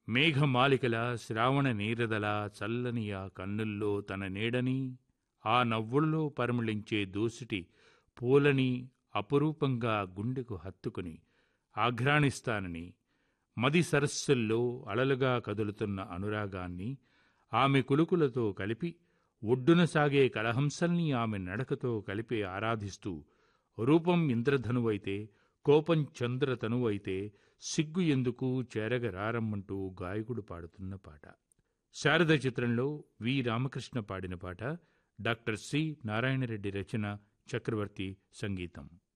మేఘమాలికల శ్రావణ నీరదల చల్లని ఆ కన్నుల్లో తన నీడని ఆ నవ్వుల్లో పరిమళించే దోసిటి పూలని అపురూపంగా గుండెకు హత్తుకుని ఆఘ్రాణిస్తానని మది సరస్సుల్లో అలలుగా కదులుతున్న అనురాగాన్ని ఆమె కులుకులతో కలిపి ఒడ్డున సాగే కలహంసల్ని ఆమె నడకతో కలిపి ఆరాధిస్తూ రూపం ఇంద్రధనువైతే కోపం చంద్రతనువైతే సిగ్గు ఎందుకు చేరగరారమ్మంటూ గాయకుడు పాడుతున్న పాట శారద చిత్రంలో వి రామకృష్ణ పాడిన పాట డాక్టర్ సి నారాయణరెడ్డి రచన చక్రవర్తి సంగీతం